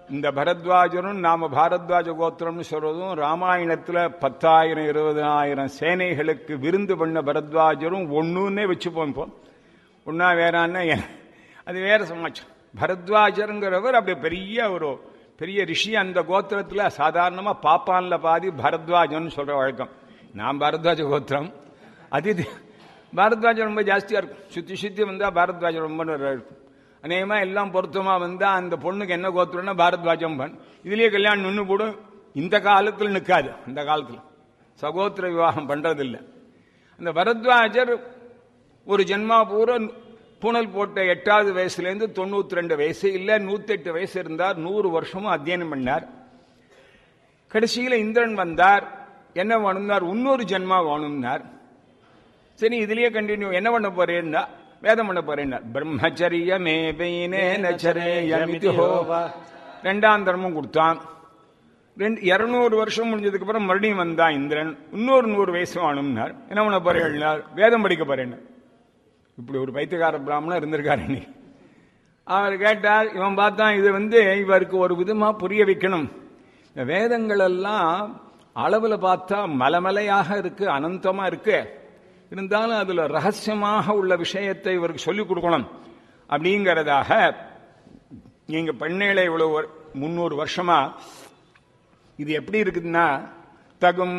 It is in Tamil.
இந்த பரத்வாஜரும் நாம பாரத்வாஜ கோத்திரம்னு சொல்றதும் ராமாயணத்துல பத்தாயிரம் இருபதாயிரம் சேனைகளுக்கு விருந்து பண்ண பரத்வாஜரும் ஒண்ணுன்னே வச்சுப்போம் இப்போ ஒன்னா வேறான்னா எ- அது வேற சமாச்சாரம் பரத்வாஜருங்கிறவர் அப்படி பெரிய ஒரு பெரிய ரிஷி அந்த கோத்திரத்துல சாதாரணமா பாப்பான்ல பாதி பரத்வாஜன் சொல்ற வழக்கம் நான் பரத்வாஜ கோத்திரம் அது இது- பாரத்வாஜம் ரொம்ப ஜாஸ்தியா இருக்கும் சுத்தி சுத்தி வந்தா பாரத்வாஜம் ரொம்ப நிறைய இருக்கும் அநேகமா எல்லாம் பொருத்தமா வந்தா அந்த பொண்ணுக்கு என்ன கோத்திரம்னா பாரத்வாஜம் பண் இதுலயே கல்யாணம் நின்று போடும் இந்த காலத்துல நிக்காது அந்த காலத்துல சகோத்திர விவாகம் பண்றதில்லை அந்த பரத்வாஜர் ஒரு ஜென்மா பூரா புனல் போட்ட எட்டாவது வயசுலேருந்து தொண்ணூத்தி ரெண்டு வயசு இல்ல நூத்தி எட்டு வயசு இருந்தார் நூறு வருஷமும் அத்தியனம் பண்ணார் கடைசியில இந்திரன் வந்தார் என்ன வேணும்னார் இன்னொரு ஜென்மா வேணும்னார் சரி இதுலயே கண்டினியூ என்ன பண்ண போறேன்னா வேதம் பண்ண போறேன்னா பிரம்மச்சரியமே நச்சரேயமிதி ஹோவா ரெண்டாம் தர்மம் கொடுத்தான் ரெண்டு இருநூறு வருஷம் முடிஞ்சதுக்கு அப்புறம் மறுபடியும் வந்தான் இந்திரன் இன்னொரு நூறு வயசு வேணும்னார் என்ன பண்ண போறேன்னார் வேதம் படிக்க போறேன்னு இப்படி ஒரு பைத்தியக்கார பிராமணன் இருந்திருக்காரு இன்னைக்கு அவர் கேட்டார் இவன் பார்த்தான் இது வந்து இவருக்கு ஒரு விதமா புரிய வைக்கணும் இந்த வேதங்கள் எல்லாம் அளவுல பார்த்தா மலமலையாக இருக்கு அனந்தமா இருக்கு இருந்தாலும் அதுல ரகசியமாக உள்ள விஷயத்தை இவருக்கு சொல்லிக் கொடுக்கணும் அப்படிங்கிறதாக நீங்க பெண்ணேளை இவ்வளவு முன்னூறு வருஷமா இது எப்படி இருக்குதுன்னா தகும்